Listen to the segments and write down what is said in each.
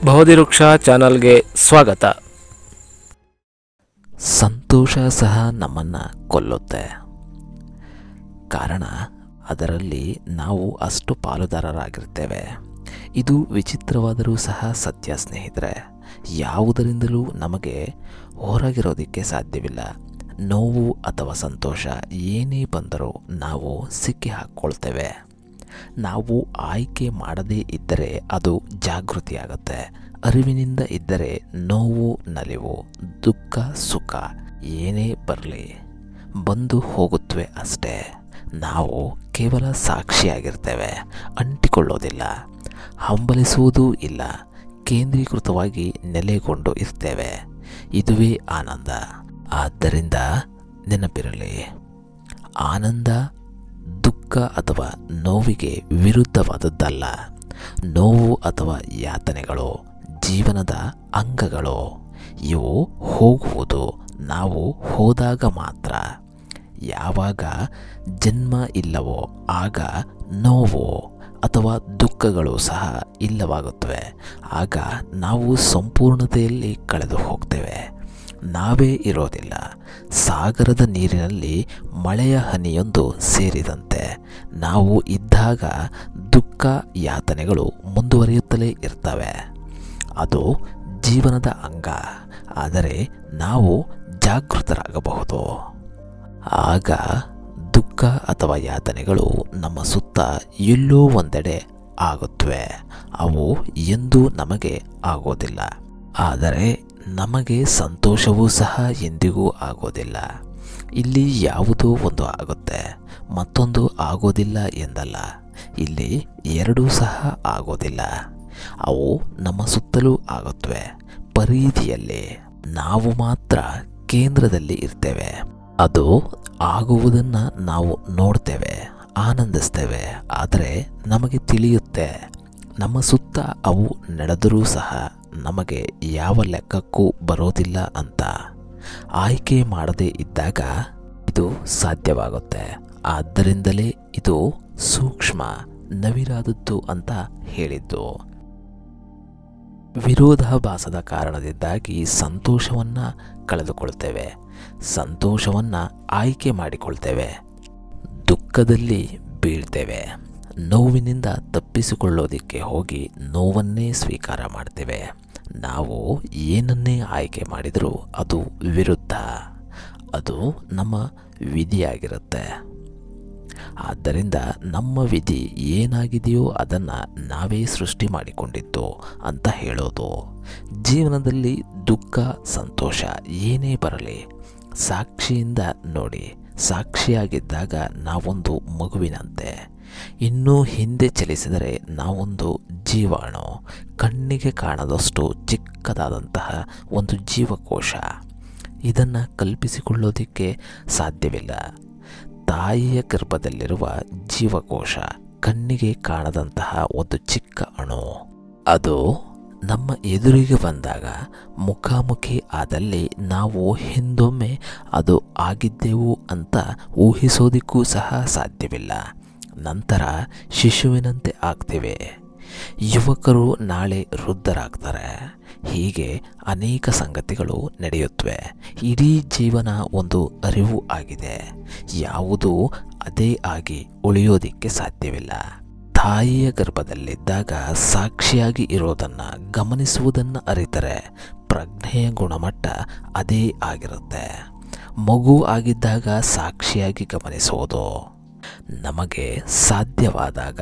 ಬಹುದಿವೃಕ್ಷ ಚಾನಲ್ಗೆ ಸ್ವಾಗತ ಸಂತೋಷ ಸಹ ನಮ್ಮನ್ನು ಕೊಲ್ಲುತ್ತೆ ಕಾರಣ ಅದರಲ್ಲಿ ನಾವು ಅಷ್ಟು ಪಾಲುದಾರರಾಗಿರ್ತೇವೆ ಇದು ವಿಚಿತ್ರವಾದರೂ ಸಹ ಸತ್ಯ ಸ್ನೇಹಿತರೆ ಯಾವುದರಿಂದಲೂ ನಮಗೆ ಹೊರಗಿರೋದಕ್ಕೆ ಸಾಧ್ಯವಿಲ್ಲ ನೋವು ಅಥವಾ ಸಂತೋಷ ಏನೇ ಬಂದರೂ ನಾವು ಸಿಕ್ಕಿ ಹಾಕ್ಕೊಳ್ತೇವೆ ನಾವು ಆಯ್ಕೆ ಮಾಡದೇ ಇದ್ದರೆ ಅದು ಜಾಗೃತಿಯಾಗುತ್ತೆ ಅರಿವಿನಿಂದ ಇದ್ದರೆ ನೋವು ನಲಿವು ದುಃಖ ಸುಖ ಏನೇ ಬರಲಿ ಬಂದು ಹೋಗುತ್ತವೆ ಅಷ್ಟೇ ನಾವು ಕೇವಲ ಸಾಕ್ಷಿಯಾಗಿರ್ತೇವೆ ಅಂಟಿಕೊಳ್ಳೋದಿಲ್ಲ ಹಂಬಲಿಸುವುದೂ ಇಲ್ಲ ಕೇಂದ್ರೀಕೃತವಾಗಿ ನೆಲೆಗೊಂಡು ಇರ್ತೇವೆ ಇದುವೇ ಆನಂದ ಆದ್ದರಿಂದ ನೆನಪಿರಲಿ ಆನಂದ ದುಃಖ ಅಥವಾ ನೋವಿಗೆ ವಿರುದ್ಧವಾದದ್ದಲ್ಲ ನೋವು ಅಥವಾ ಯಾತನೆಗಳು ಜೀವನದ ಅಂಗಗಳು ಇವು ಹೋಗುವುದು ನಾವು ಹೋದಾಗ ಮಾತ್ರ ಯಾವಾಗ ಜನ್ಮ ಇಲ್ಲವೋ ಆಗ ನೋವು ಅಥವಾ ದುಃಖಗಳು ಸಹ ಇಲ್ಲವಾಗುತ್ತವೆ ಆಗ ನಾವು ಸಂಪೂರ್ಣತೆಯಲ್ಲಿ ಕಳೆದು ಹೋಗ್ತೇವೆ ನಾವೇ ಇರೋದಿಲ್ಲ ಸಾಗರದ ನೀರಿನಲ್ಲಿ ಮಳೆಯ ಹನಿಯೊಂದು ಸೇರಿದಂತೆ ನಾವು ಇದ್ದಾಗ ದುಃಖ ಯಾತನೆಗಳು ಮುಂದುವರಿಯುತ್ತಲೇ ಇರ್ತವೆ ಅದು ಜೀವನದ ಅಂಗ ಆದರೆ ನಾವು ಜಾಗೃತರಾಗಬಹುದು ಆಗ ದುಃಖ ಅಥವಾ ಯಾತನೆಗಳು ನಮ್ಮ ಸುತ್ತ ಎಲ್ಲೋ ಒಂದೆಡೆ ಆಗುತ್ತವೆ ಅವು ಎಂದೂ ನಮಗೆ ಆಗೋದಿಲ್ಲ ಆದರೆ ನಮಗೆ ಸಂತೋಷವೂ ಸಹ ಎಂದಿಗೂ ಆಗೋದಿಲ್ಲ ಇಲ್ಲಿ ಯಾವುದೋ ಒಂದು ಆಗುತ್ತೆ ಮತ್ತೊಂದು ಆಗೋದಿಲ್ಲ ಎಂದಲ್ಲ ಇಲ್ಲಿ ಎರಡೂ ಸಹ ಆಗೋದಿಲ್ಲ ಅವು ನಮ್ಮ ಸುತ್ತಲೂ ಆಗುತ್ತವೆ ಪರಿಧಿಯಲ್ಲಿ ನಾವು ಮಾತ್ರ ಕೇಂದ್ರದಲ್ಲಿ ಇರ್ತೇವೆ ಅದು ಆಗುವುದನ್ನು ನಾವು ನೋಡ್ತೇವೆ ಆನಂದಿಸ್ತೇವೆ ಆದರೆ ನಮಗೆ ತಿಳಿಯುತ್ತೆ ನಮ್ಮ ಸುತ್ತ ಅವು ನಡೆದರೂ ಸಹ ನಮಗೆ ಯಾವ ಲೆಕ್ಕಕ್ಕೂ ಬರೋದಿಲ್ಲ ಅಂತ ಆಯ್ಕೆ ಮಾಡದೇ ಇದ್ದಾಗ ಇದು ಸಾಧ್ಯವಾಗುತ್ತೆ ಆದ್ದರಿಂದಲೇ ಇದು ಸೂಕ್ಷ್ಮ ನವಿರಾದದ್ದು ಅಂತ ಹೇಳಿದ್ದು ವಿರೋಧಾಭಾಸದ ಕಾರಣದಿಂದಾಗಿ ಸಂತೋಷವನ್ನು ಕಳೆದುಕೊಳ್ತೇವೆ ಸಂತೋಷವನ್ನು ಆಯ್ಕೆ ಮಾಡಿಕೊಳ್ತೇವೆ ದುಃಖದಲ್ಲಿ ಬೀಳ್ತೇವೆ ನೋವಿನಿಂದ ತಪ್ಪಿಸಿಕೊಳ್ಳೋದಕ್ಕೆ ಹೋಗಿ ನೋವನ್ನೇ ಸ್ವೀಕಾರ ಮಾಡ್ತೇವೆ ನಾವು ಏನನ್ನೇ ಆಯ್ಕೆ ಮಾಡಿದರೂ ಅದು ವಿರುದ್ಧ ಅದು ನಮ್ಮ ವಿಧಿಯಾಗಿರುತ್ತೆ ಆದ್ದರಿಂದ ನಮ್ಮ ವಿಧಿ ಏನಾಗಿದೆಯೋ ಅದನ್ನು ನಾವೇ ಸೃಷ್ಟಿ ಮಾಡಿಕೊಂಡಿದ್ದು ಅಂತ ಹೇಳೋದು ಜೀವನದಲ್ಲಿ ದುಃಖ ಸಂತೋಷ ಏನೇ ಬರಲಿ ಸಾಕ್ಷಿಯಿಂದ ನೋಡಿ ಸಾಕ್ಷಿಯಾಗಿದ್ದಾಗ ನಾವೊಂದು ಮಗುವಿನಂತೆ ಇನ್ನೂ ಹಿಂದೆ ಚಲಿಸಿದರೆ ನಾವೊಂದು ಜೀವಾಣು ಕಣ್ಣಿಗೆ ಕಾಣದಷ್ಟು ಚಿಕ್ಕದಾದಂತಹ ಒಂದು ಜೀವಕೋಶ ಇದನ್ನು ಕಲ್ಪಿಸಿಕೊಳ್ಳೋದಕ್ಕೆ ಸಾಧ್ಯವಿಲ್ಲ ತಾಯಿಯ ಗರ್ಭದಲ್ಲಿರುವ ಜೀವಕೋಶ ಕಣ್ಣಿಗೆ ಕಾಣದಂತಹ ಒಂದು ಚಿಕ್ಕ ಅಣು ಅದು ನಮ್ಮ ಎದುರಿಗೆ ಬಂದಾಗ ಮುಖಾಮುಖಿ ಆದಲ್ಲಿ ನಾವು ಹಿಂದೊಮ್ಮೆ ಅದು ಆಗಿದ್ದೆವು ಅಂತ ಊಹಿಸೋದಕ್ಕೂ ಸಹ ಸಾಧ್ಯವಿಲ್ಲ ನಂತರ ಶಿಶುವಿನಂತೆ ಆಗ್ತೇವೆ ಯುವಕರು ನಾಳೆ ವೃದ್ಧರಾಗ್ತಾರೆ ಹೀಗೆ ಅನೇಕ ಸಂಗತಿಗಳು ನಡೆಯುತ್ತವೆ ಇಡೀ ಜೀವನ ಒಂದು ಅರಿವು ಆಗಿದೆ ಯಾವುದೂ ಅದೇ ಆಗಿ ಉಳಿಯೋದಿಕ್ಕೆ ಸಾಧ್ಯವಿಲ್ಲ ತಾಯಿಯ ಗರ್ಭದಲ್ಲಿದ್ದಾಗ ಸಾಕ್ಷಿಯಾಗಿ ಇರೋದನ್ನು ಗಮನಿಸುವುದನ್ನು ಅರಿತರೆ ಪ್ರಜ್ಞೆಯ ಗುಣಮಟ್ಟ ಅದೇ ಆಗಿರುತ್ತೆ ಮಗು ಆಗಿದ್ದಾಗ ಸಾಕ್ಷಿಯಾಗಿ ಗಮನಿಸುವುದು ನಮಗೆ ಸಾಧ್ಯವಾದಾಗ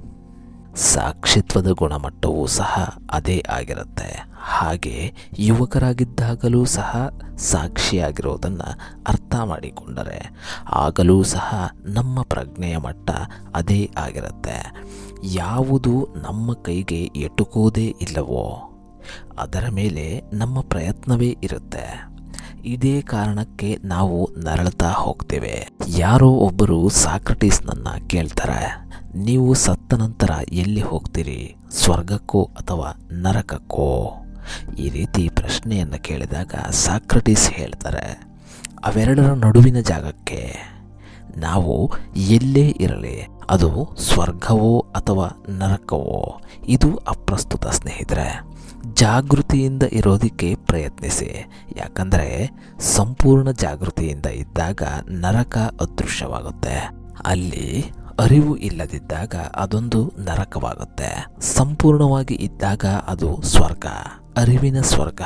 ಸಾಕ್ಷಿತ್ವದ ಗುಣಮಟ್ಟವೂ ಸಹ ಅದೇ ಆಗಿರುತ್ತೆ ಹಾಗೆ ಯುವಕರಾಗಿದ್ದಾಗಲೂ ಸಹ ಸಾಕ್ಷಿಯಾಗಿರೋದನ್ನು ಅರ್ಥ ಮಾಡಿಕೊಂಡರೆ ಆಗಲೂ ಸಹ ನಮ್ಮ ಪ್ರಜ್ಞೆಯ ಮಟ್ಟ ಅದೇ ಆಗಿರುತ್ತೆ ಯಾವುದು ನಮ್ಮ ಕೈಗೆ ಎಟುಕೋದೇ ಇಲ್ಲವೋ ಅದರ ಮೇಲೆ ನಮ್ಮ ಪ್ರಯತ್ನವೇ ಇರುತ್ತೆ ಇದೇ ಕಾರಣಕ್ಕೆ ನಾವು ನರಳುತ್ತಾ ಹೋಗ್ತೇವೆ ಯಾರೋ ಒಬ್ಬರು ಸಾಕ್ರಟೀಸ್ನನ್ನು ಕೇಳ್ತಾರೆ ನೀವು ಸತ್ತ ನಂತರ ಎಲ್ಲಿ ಹೋಗ್ತೀರಿ ಸ್ವರ್ಗಕ್ಕೋ ಅಥವಾ ನರಕಕ್ಕೋ ಈ ರೀತಿ ಪ್ರಶ್ನೆಯನ್ನು ಕೇಳಿದಾಗ ಸಾಕ್ರಟೀಸ್ ಹೇಳ್ತಾರೆ ಅವೆರಡರ ನಡುವಿನ ಜಾಗಕ್ಕೆ ನಾವು ಎಲ್ಲೇ ಇರಲಿ ಅದು ಸ್ವರ್ಗವೋ ಅಥವಾ ನರಕವೋ ಇದು ಅಪ್ರಸ್ತುತ ಸ್ನೇಹಿತರೆ ಜಾಗೃತಿಯಿಂದ ಇರೋದಕ್ಕೆ ಪ್ರಯತ್ನಿಸಿ ಯಾಕಂದರೆ ಸಂಪೂರ್ಣ ಜಾಗೃತಿಯಿಂದ ಇದ್ದಾಗ ನರಕ ಅದೃಶ್ಯವಾಗುತ್ತೆ ಅಲ್ಲಿ ಅರಿವು ಇಲ್ಲದಿದ್ದಾಗ ಅದೊಂದು ನರಕವಾಗುತ್ತೆ ಸಂಪೂರ್ಣವಾಗಿ ಇದ್ದಾಗ ಅದು ಸ್ವರ್ಗ ಅರಿವಿನ ಸ್ವರ್ಗ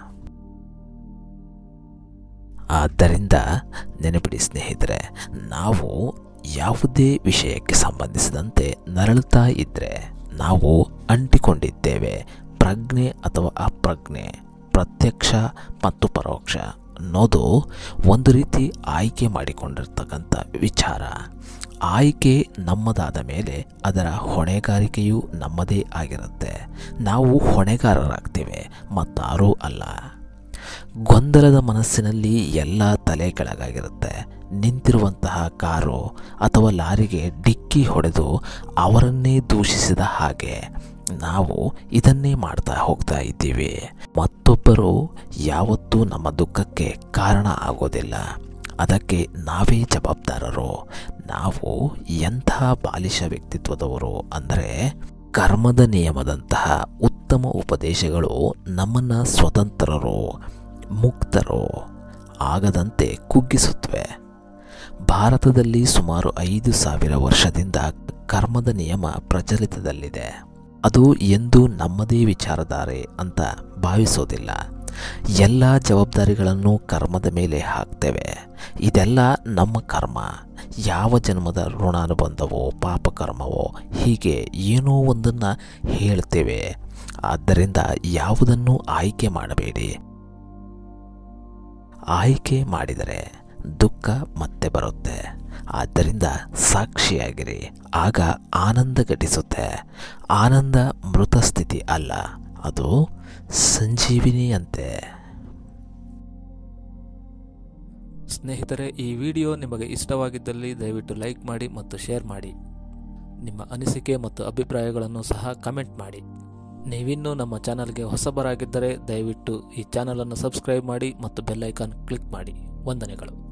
ಆದ್ದರಿಂದ ನೆನಪಿಡಿ ಸ್ನೇಹಿತರೆ ನಾವು ಯಾವುದೇ ವಿಷಯಕ್ಕೆ ಸಂಬಂಧಿಸಿದಂತೆ ನರಳುತ್ತಾ ಇದ್ದರೆ ನಾವು ಅಂಟಿಕೊಂಡಿದ್ದೇವೆ ಪ್ರಜ್ಞೆ ಅಥವಾ ಅಪ್ರಜ್ಞೆ ಪ್ರತ್ಯಕ್ಷ ಮತ್ತು ಪರೋಕ್ಷ ಅನ್ನೋದು ಒಂದು ರೀತಿ ಆಯ್ಕೆ ಮಾಡಿಕೊಂಡಿರ್ತಕ್ಕಂಥ ವಿಚಾರ ಆಯ್ಕೆ ನಮ್ಮದಾದ ಮೇಲೆ ಅದರ ಹೊಣೆಗಾರಿಕೆಯೂ ನಮ್ಮದೇ ಆಗಿರುತ್ತೆ ನಾವು ಹೊಣೆಗಾರರಾಗ್ತೇವೆ ಮತ್ತಾರೂ ಅಲ್ಲ ಗೊಂದಲದ ಮನಸ್ಸಿನಲ್ಲಿ ಎಲ್ಲ ತಲೆ ಕೆಳಗಾಗಿರುತ್ತೆ ನಿಂತಿರುವಂತಹ ಕಾರು ಅಥವಾ ಲಾರಿಗೆ ಡಿಕ್ಕಿ ಹೊಡೆದು ಅವರನ್ನೇ ದೂಷಿಸಿದ ಹಾಗೆ ನಾವು ಇದನ್ನೇ ಮಾಡ್ತಾ ಹೋಗ್ತಾ ಇದ್ದೀವಿ ಮತ್ತೊಬ್ಬರು ಯಾವತ್ತೂ ನಮ್ಮ ದುಃಖಕ್ಕೆ ಕಾರಣ ಆಗೋದಿಲ್ಲ ಅದಕ್ಕೆ ನಾವೇ ಜವಾಬ್ದಾರರು ನಾವು ಎಂಥ ಬಾಲಿಶ ವ್ಯಕ್ತಿತ್ವದವರು ಅಂದರೆ ಕರ್ಮದ ನಿಯಮದಂತಹ ಉತ್ತಮ ಉಪದೇಶಗಳು ನಮ್ಮನ್ನು ಸ್ವತಂತ್ರರು ಮುಕ್ತರು ಆಗದಂತೆ ಕುಗ್ಗಿಸುತ್ತವೆ ಭಾರತದಲ್ಲಿ ಸುಮಾರು ಐದು ಸಾವಿರ ವರ್ಷದಿಂದ ಕರ್ಮದ ನಿಯಮ ಪ್ರಚಲಿತದಲ್ಲಿದೆ ಅದು ಎಂದು ನಮ್ಮದೇ ವಿಚಾರಧಾರೆ ಅಂತ ಭಾವಿಸೋದಿಲ್ಲ ಎಲ್ಲ ಜವಾಬ್ದಾರಿಗಳನ್ನು ಕರ್ಮದ ಮೇಲೆ ಹಾಕ್ತೇವೆ ಇದೆಲ್ಲ ನಮ್ಮ ಕರ್ಮ ಯಾವ ಜನ್ಮದ ಋಣಾನುಬಂಧವೋ ಪಾಪಕರ್ಮವೋ ಹೀಗೆ ಏನೋ ಒಂದನ್ನು ಹೇಳ್ತೇವೆ ಆದ್ದರಿಂದ ಯಾವುದನ್ನು ಆಯ್ಕೆ ಮಾಡಬೇಡಿ ಆಯ್ಕೆ ಮಾಡಿದರೆ ದುಃಖ ಮತ್ತೆ ಬರುತ್ತೆ ಆದ್ದರಿಂದ ಸಾಕ್ಷಿಯಾಗಿರಿ ಆಗ ಆನಂದ ಘಟಿಸುತ್ತೆ ಆನಂದ ಮೃತ ಸ್ಥಿತಿ ಅಲ್ಲ ಅದು ಸಂಜೀವಿನಿಯಂತೆ ಸ್ನೇಹಿತರೆ ಈ ವಿಡಿಯೋ ನಿಮಗೆ ಇಷ್ಟವಾಗಿದ್ದಲ್ಲಿ ದಯವಿಟ್ಟು ಲೈಕ್ ಮಾಡಿ ಮತ್ತು ಶೇರ್ ಮಾಡಿ ನಿಮ್ಮ ಅನಿಸಿಕೆ ಮತ್ತು ಅಭಿಪ್ರಾಯಗಳನ್ನು ಸಹ ಕಮೆಂಟ್ ಮಾಡಿ ನೀವಿನ್ನೂ ನಮ್ಮ ಚಾನಲ್ಗೆ ಹೊಸಬರಾಗಿದ್ದರೆ ದಯವಿಟ್ಟು ಈ ಚಾನಲನ್ನು ಸಬ್ಸ್ಕ್ರೈಬ್ ಮಾಡಿ ಮತ್ತು ಬೆಲ್ ಐಕಾನ್ ಕ್ಲಿಕ್ ಮಾಡಿ ವಂದನೆಗಳು